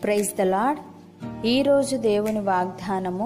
praise the lord ఈరోజు దేవుని వాగ్దానము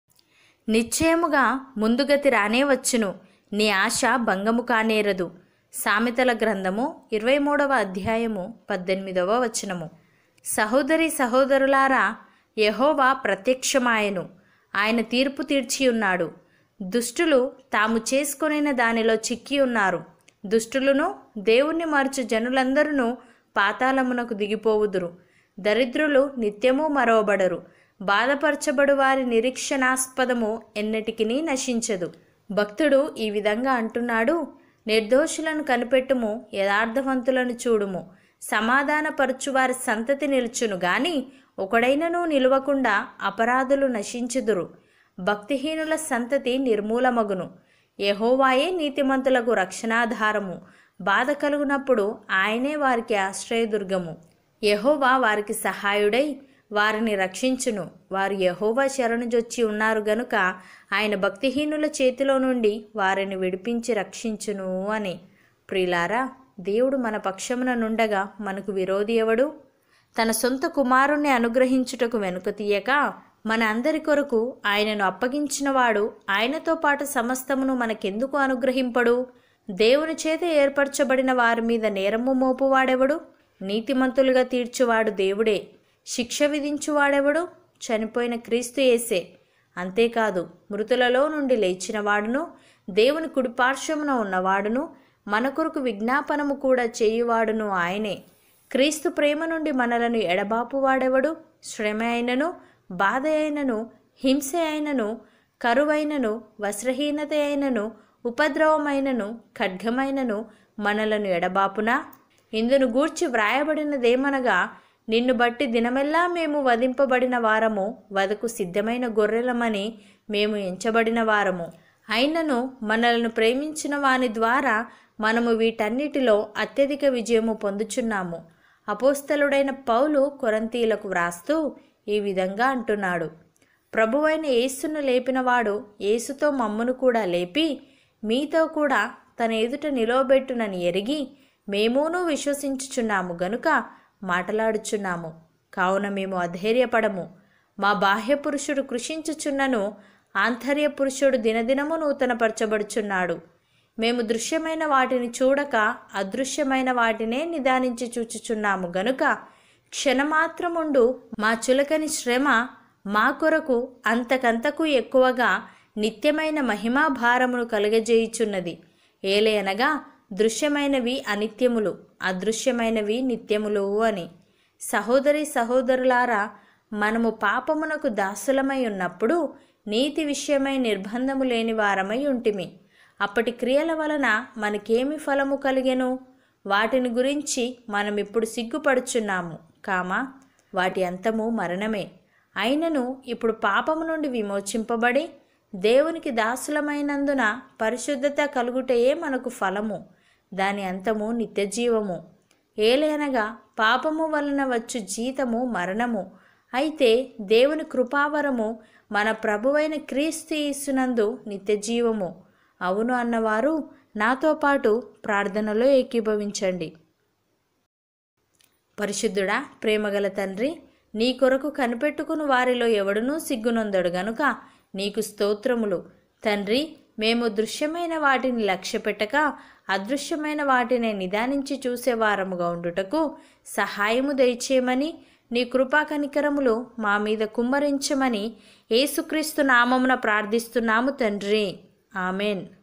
నిశ్చయముగా ముందుగతి రానే వచ్చును నీ ఆశ భంగము కానేరదు సామెతల గ్రంథము ఇరవై మూడవ అధ్యాయము పద్దెనిమిదవ వచనము సహోదరి సహోదరులారా యెహోవా ప్రత్యక్షమాయను ఆయన తీర్పు తీర్చి ఉన్నాడు దుష్టులు తాము చేసుకొనిన దానిలో చిక్కి ఉన్నారు దుష్టులను దేవుణ్ణి మార్చు జనులందరూ పాతాళమునకు దిగిపోవుదురు దరిద్రులు నిత్యము మరవబడరు బాధపరచబడు వారి నిరీక్షణాస్పదము ఎన్నటికినీ నశించదు భక్తుడు ఈ విధంగా అంటున్నాడు నిర్దోషులను కనిపెట్టుము యథార్థవంతులను చూడుము సమాధానపరచు వారి సంతతి నిలుచును గాని ఒకడైనను నిలువకుండా అపరాధులు నశించుదురు భక్తిహీనుల సంతతి నిర్మూలమగును యెహోవాయే నీతిమంతులకు రక్షణాధారము బాధ కలుగునప్పుడు ఆయనే వారికి ఆశ్రయదుర్గము యెహోవా వారికి సహాయుడై వారిని రక్షించును వారు యెహోవా శరణుజొచ్చి ఉన్నారు గనుక ఆయన భక్తిహీనుల చేతిలో నుండి వారిని విడిపించి రక్షించును అని ప్రిలారా దేవుడు మన పక్షమున నుండగా మనకు విరోధి ఎవడు తన సొంత కుమారుణ్ణి అనుగ్రహించుటకు వెనుక తీయక మన అందరి కొరకు ఆయనను అప్పగించినవాడు ఆయనతో పాటు సమస్తమును మనకెందుకు అనుగ్రహింపడు దేవుని చేత ఏర్పరచబడిన వారి మీద నేరము మోపువాడెవడు నీతిమంతులుగా తీర్చువాడు దేవుడే శిక్ష విధించువాడెవడు చనిపోయిన క్రీస్తు యేసే అంతేకాదు మృతులలో నుండి లేచినవాడును దేవుని కుడిపార్శ్వమున ఉన్నవాడును మన కొరకు విజ్ఞాపనము కూడా చేయువాడును ఆయనే క్రీస్తు ప్రేమ నుండి మనలను ఎడబాపువాడెవడు శ్రమ అయినను బాధ అయినను హింస అయినను కరువైనను వస్త్రహీనత అయినను ఉపద్రవమైనను ఖడ్గమైనను మనలను ఎడబాపునా ఇందును గూర్చి వ్రాయబడినదేమనగా నిన్ను బట్టి దినమెల్లా మేము వధింపబడిన వారము వదకు సిద్ధమైన గొర్రెలమని మేము ఎంచబడిన వారము అయినను మనలను ప్రేమించిన వాని ద్వారా మనము వీటన్నిటిలో అత్యధిక విజయము పొందుచున్నాము అపోస్తలుడైన పౌలు కొరంతీలకు వ్రాస్తూ ఈ విధంగా అంటున్నాడు ప్రభువైన యేసును లేపినవాడు యేసుతో మమ్మును కూడా లేపి మీతో కూడా తన ఎదుట నిలవబెట్టునని ఎరిగి మేమును విశ్వసించుచున్నాము గనుక మాటలాడుచున్నాము కావున మేము అధైర్యపడము మా బాహ్య పురుషుడు కృషించుచున్నను ఆంతర్య పురుషుడు దినదినము నూతనపరచబడుచున్నాడు మేము దృశ్యమైన వాటిని చూడక అదృశ్యమైన వాటినే నిదానించి చూచుచున్నాము గనుక క్షణమాత్రముండు మా చులకని శ్రమ మా కొరకు అంతకంతకు ఎక్కువగా నిత్యమైన మహిమా భారమును కలుగజేయుచున్నది ఏలయనగా దృశ్యమైనవి అనిత్యములు అదృశ్యమైనవి నిత్యములు అని సహోదరి సహోదరులారా మనము పాపమునకు దాసులమై ఉన్నప్పుడు నీతి విషయమై నిర్బంధము లేని వారమై ఉంటిమి అప్పటి క్రియల వలన మనకేమి ఫలము కలిగెను వాటిని గురించి మనం ఇప్పుడు సిగ్గుపడుచున్నాము కామా వాటి అంతము మరణమే అయినను ఇప్పుడు పాపము నుండి విమోచింపబడి దేవునికి దాసులమైనందున పరిశుద్ధత కలుగుటయే మనకు ఫలము దాని అంతము నిత్యజీవము ఏలేనగా పాపము వలన వచ్చు జీతము మరణము అయితే దేవుని కృపావరము మన ప్రభువైన క్రీస్తు యేసునందు నిత్యజీవము అవును అన్నవారు నాతో పాటు ప్రార్థనలో ఏకీభవించండి పరిశుద్ధుడా ప్రేమగల తండ్రి నీ కొరకు కనిపెట్టుకుని వారిలో ఎవడునూ సిగ్గునొందడు గనుక నీకు స్తోత్రములు తండ్రి మేము దృశ్యమైన వాటిని లక్ష్యపెట్టక అదృశ్యమైన వాటిని నిదానించి చూసేవారముగా ఉండుటకు సహాయము దయచేయమని నీ కృపా కనికరములు మా మీద కుమ్మరించమని యేసుక్రీస్తు నామమున ప్రార్థిస్తున్నాము తండ్రి ఆమెన్